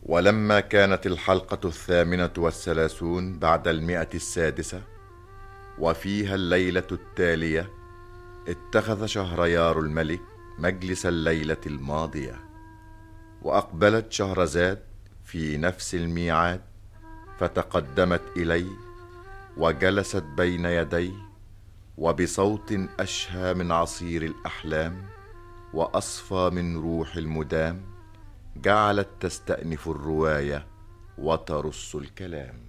ولما كانت الحلقة الثامنة والثلاثون بعد المئة السادسة وفيها الليلة التالية اتخذ شهريار الملك مجلس الليلة الماضية وأقبلت شهرزاد في نفس الميعاد فتقدمت إليه وجلست بين يديه وبصوت أشهى من عصير الأحلام وأصفى من روح المدام جعلت تستأنف الرواية وترص الكلام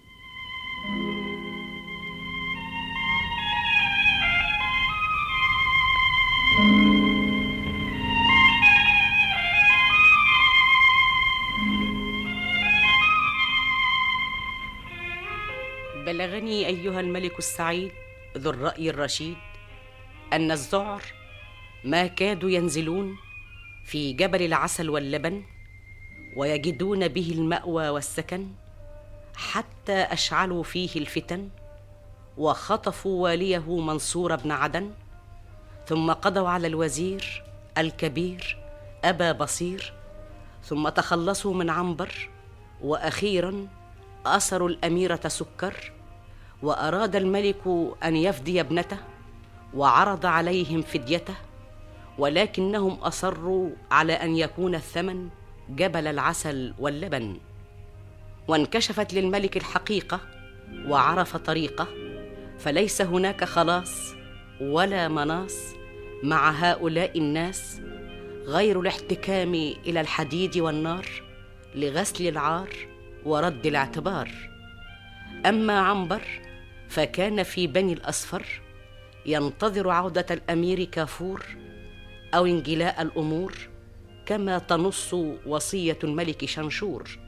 بلغني ايها الملك السعيد ذو الراي الرشيد ان الذعر ما كادوا ينزلون في جبل العسل واللبن ويجدون به الماوى والسكن حتى اشعلوا فيه الفتن وخطفوا واليه منصور بن عدن ثم قضوا على الوزير الكبير ابا بصير ثم تخلصوا من عنبر واخيرا اسروا الاميره سكر واراد الملك ان يفدي ابنته وعرض عليهم فديته ولكنهم اصروا على ان يكون الثمن جبل العسل واللبن وانكشفت للملك الحقيقه وعرف طريقه فليس هناك خلاص ولا مناص مع هؤلاء الناس غير الاحتكام الى الحديد والنار لغسل العار ورد الاعتبار اما عنبر فكان في بني الاصفر ينتظر عوده الامير كافور او انجلاء الامور كما تنص وصيه الملك شنشور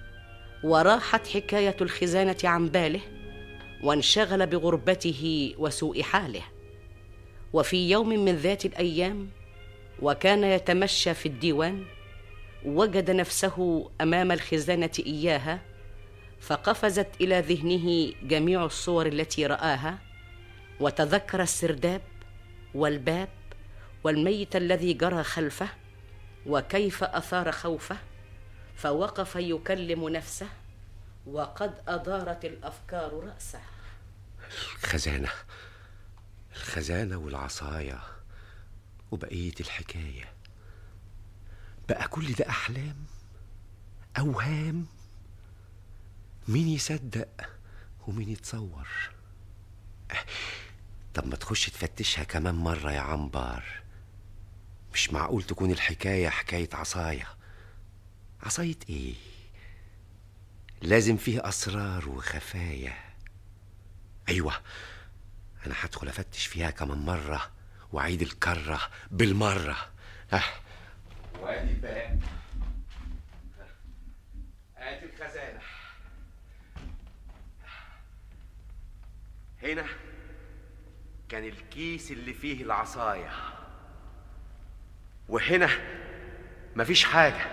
وراحت حكايه الخزانه عن باله وانشغل بغربته وسوء حاله وفي يوم من ذات الايام وكان يتمشى في الديوان وجد نفسه امام الخزانه اياها فقفزت الى ذهنه جميع الصور التي راها وتذكر السرداب والباب والميت الذي جرى خلفه وكيف اثار خوفه فوقف يكلم نفسه وقد ادارت الافكار راسه الخزانة الخزانة والعصاية وبقية الحكاية بقى كل ده أحلام أوهام مين يصدق ومين يتصور طب ما تخش تفتشها كمان مرة يا عنبر مش معقول تكون الحكاية حكاية عصاية عصاية ايه لازم فيه أسرار وخفايا أيوة أنا هدخل أفتش فيها كمان مرة وأعيد الكرة بالمرة أه. وادي الباب ادي الخزانة هنا كان الكيس اللي فيه العصاية وهنا مفيش حاجة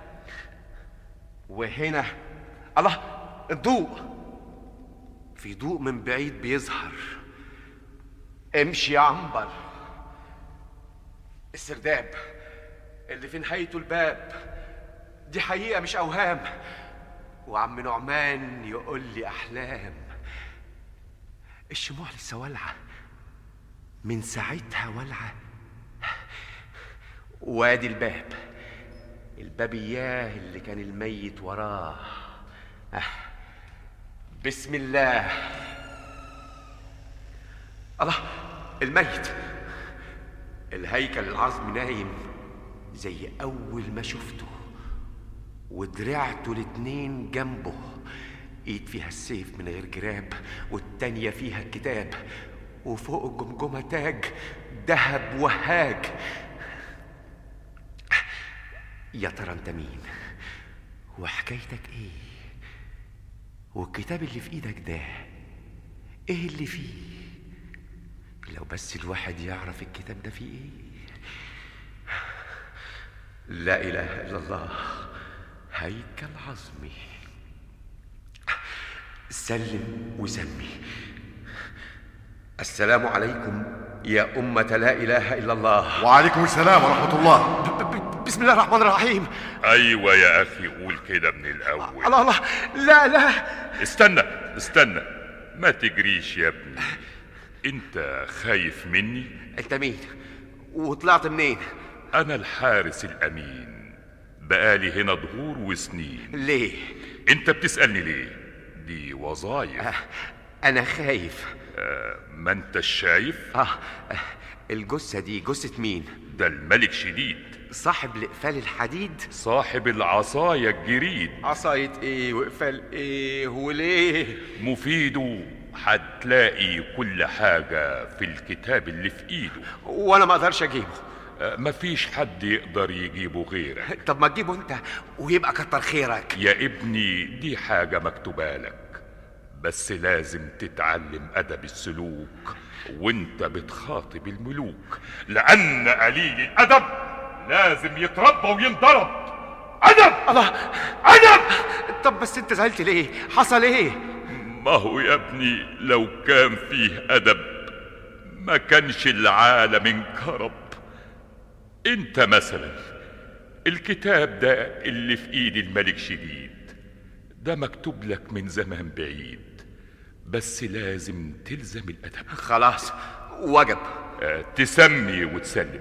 وهنا الله الضوء في ضوء من بعيد بيظهر امشي يا عنبر السرداب اللي في نهايته الباب دي حقيقة مش أوهام وعم نعمان يقول لي أحلام الشموع لسه والعة من ساعتها والعة وادي الباب الباب إياه اللي كان الميت وراه آه. بسم الله الله الميت الهيكل العظمي نايم زي أول ما شفته ودراعته الاتنين جنبه ايد فيها السيف من غير جراب والتانية فيها الكتاب وفوق الجمجمة تاج دهب وهاج يا ترى انت مين وحكايتك ايه والكتاب اللي في ايدك ده ايه اللي فيه لو بس الواحد يعرف الكتاب ده فيه ايه لا اله الا الله هيكل عظمي سلم وسمي السلام عليكم يا أمة لا إله إلا الله وعليكم السلام ورحمة الله ب- ب- بسم الله الرحمن الرحيم ايوه يا اخي قول كده من الاول الله الله لا لا استنى استنى ما تجريش يا ابني انت خايف مني انت مين وطلعت منين انا الحارس الامين بقالي هنا ظهور وسنين ليه انت بتسالني ليه دي وظايف انا خايف ما انت شايف اه آه، الجثه دي جثه مين ده الملك شديد صاحب الاقفال الحديد صاحب العصاية الجريد عصاية ايه واقفال ايه وليه مفيده هتلاقي كل حاجة في الكتاب اللي في ايده وانا ما اقدرش اجيبه آه، مفيش حد يقدر تجيبه غيرك طب ما تجيبه انت ويبقى كتر خيرك يا ابني دي حاجة مكتوبة لك بس لازم تتعلم أدب السلوك وانت بتخاطب الملوك لأن قليل الأدب لازم يتربى وينضرب أدب الله أدب طب بس انت زعلت ليه حصل ايه ما هو يا ابني لو كان فيه أدب ما كانش العالم انكرب انت مثلا الكتاب ده اللي في ايد الملك شديد ده مكتوب لك من زمان بعيد بس لازم تلزم الأدب خلاص وجب آه، تسمي وتسلم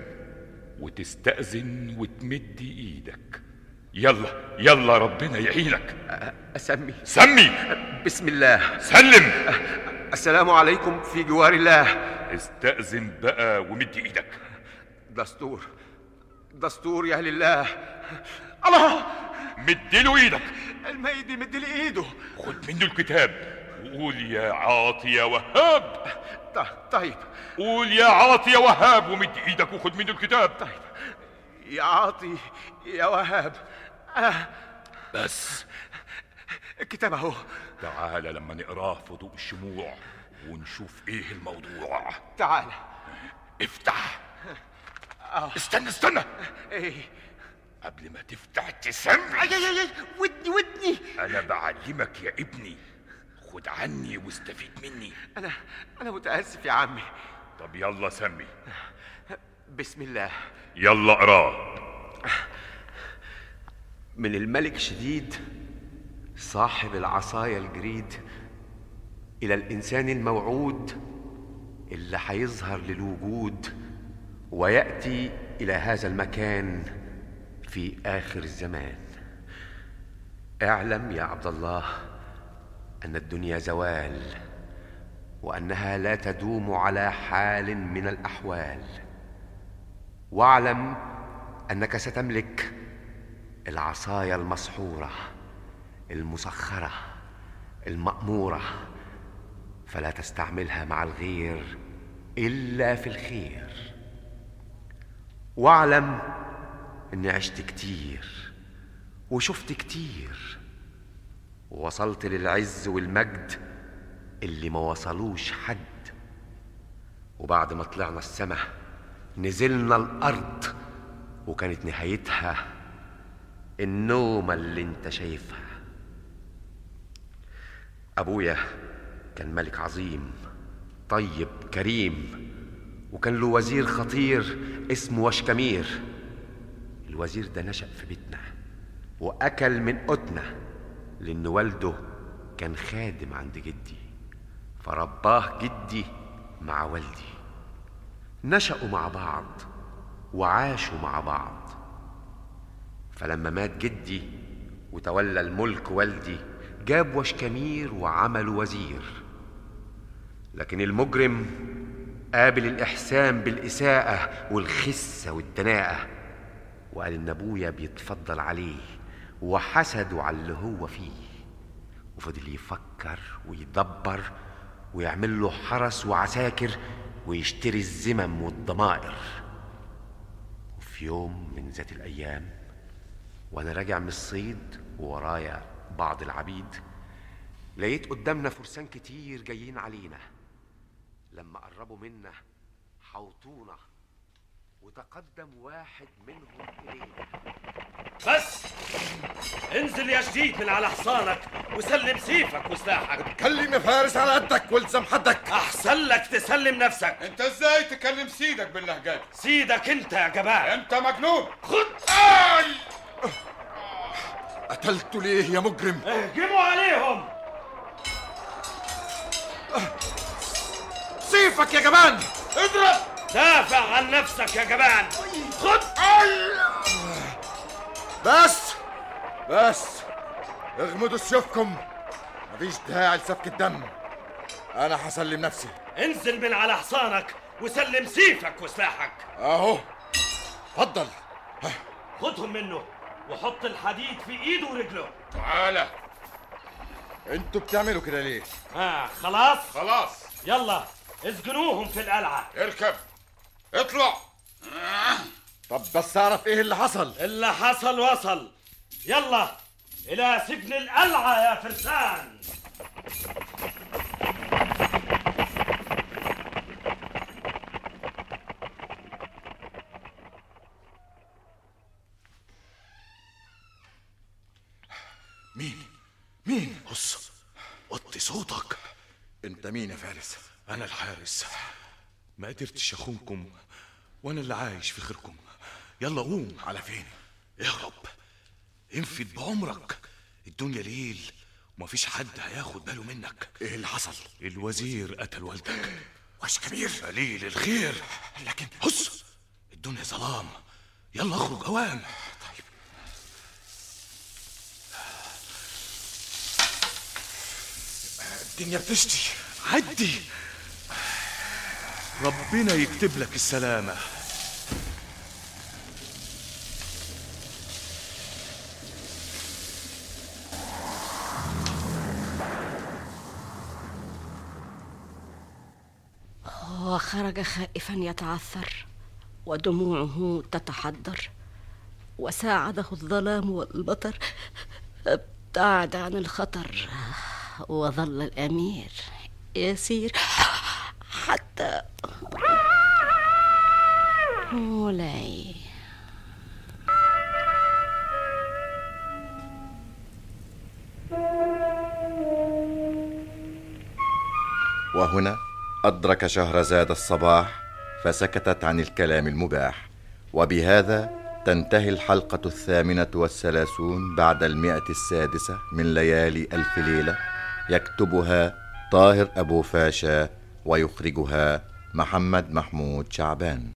وتستأذن وتمد ايدك يلا يلا ربنا يعينك اسمي سمي بسم الله سلم السلام عليكم في جوار الله استأذن بقى ومد ايدك دستور دستور يا اهل الله الله مديله ايدك الميت مد لي ايده خد منه الكتاب وقول يا عاطي يا وهاب ط- طيب قول يا عاطي يا وهاب ومد ايدك وخد منه الكتاب طيب يا عاطي يا وهاب آه بس الكتاب اهو تعال لما نقراه في ضوء الشموع ونشوف ايه الموضوع تعال افتح استنى استنى ايه قبل ما تفتح تسمي اي اي اي ودني ودني انا بعلمك يا ابني خد عني واستفيد مني انا انا متاسف يا عمي طب يلا سمي بسم الله يلا اقراه من الملك شديد صاحب العصاية الجريد إلى الإنسان الموعود اللي هيظهر للوجود ويأتي إلى هذا المكان في آخر الزمان اعلم يا عبد الله أن الدنيا زوال وأنها لا تدوم على حال من الأحوال واعلم أنك ستملك العصاية المسحورة المسخرة المأمورة فلا تستعملها مع الغير إلا في الخير واعلم إني عشت كتير وشفت كتير ووصلت للعز والمجد اللي ما وصلوش حد وبعد ما طلعنا السما نزلنا الأرض وكانت نهايتها النومة اللي انت شايفها أبويا كان ملك عظيم طيب كريم وكان له وزير خطير اسمه وشكمير الوزير ده نشأ في بيتنا وأكل من قوتنا لأن والده كان خادم عند جدي فرباه جدي مع والدي نشأوا مع بعض وعاشوا مع بعض فلما مات جدي وتولى الملك والدي جاب وشكمير وعمل وزير لكن المجرم قابل الإحسان بالإساءة والخسة والدناءة وقال إن أبويا بيتفضل عليه وحسده على اللي هو فيه وفضل يفكر ويدبر ويعمل له حرس وعساكر ويشتري الزمم والضمائر وفي يوم من ذات الأيام وأنا راجع من الصيد وورايا بعض العبيد لقيت قدامنا فرسان كتير جايين علينا لما قربوا منا حوطونا وتقدم واحد منهم إلينا بس انزل يا جديد من على حصانك وسلم سيفك وسلاحك كلم يا فارس على قدك والزم حدك احسن لك تسلم نفسك انت ازاي تكلم سيدك باللهجات سيدك انت يا جبان انت مجنون خد آي! قتلت ليه يا مجرم اهجموا عليهم سيفك يا جبان اضرب دافع عن نفسك يا جبان خد بس بس اغمدوا سيوفكم مفيش داعي لسفك الدم انا هسلم نفسي انزل من على حصانك وسلم سيفك وسلاحك اهو اتفضل خدهم منه وحط الحديد في ايده ورجله تعالى انتوا بتعملوا كده ليه ها خلاص خلاص يلا اسجنوهم في القلعة اركب اطلع طب بس اعرف ايه اللي حصل اللي حصل وصل يلا إلى سجن القلعة يا فرسان مين؟ مين؟ بص وطي صوتك انت مين يا فارس أنا الحارس ما قدرتش أخونكم وأنا اللي عايش في خيركم يلا قوم على فين؟ اهرب انفد بعمرك الدنيا ليل ومفيش حد هياخد باله منك ايه اللي حصل الوزير قتل والدك وش كبير قليل الخير لكن هص الدنيا ظلام يلا اخرج اوان طيب الدنيا بتشتي عدي ربنا يكتب لك السلامة وخرج خائفا يتعثر ودموعه تتحدر وساعده الظلام والمطر فابتعد عن الخطر وظل الامير يسير حتى مولاي وهنا أدرك شهرزاد الصباح فسكتت عن الكلام المباح وبهذا تنتهي الحلقة الثامنة والثلاثون بعد المئة السادسة من ليالي ألف ليلة يكتبها طاهر أبو فاشا ويخرجها محمد محمود شعبان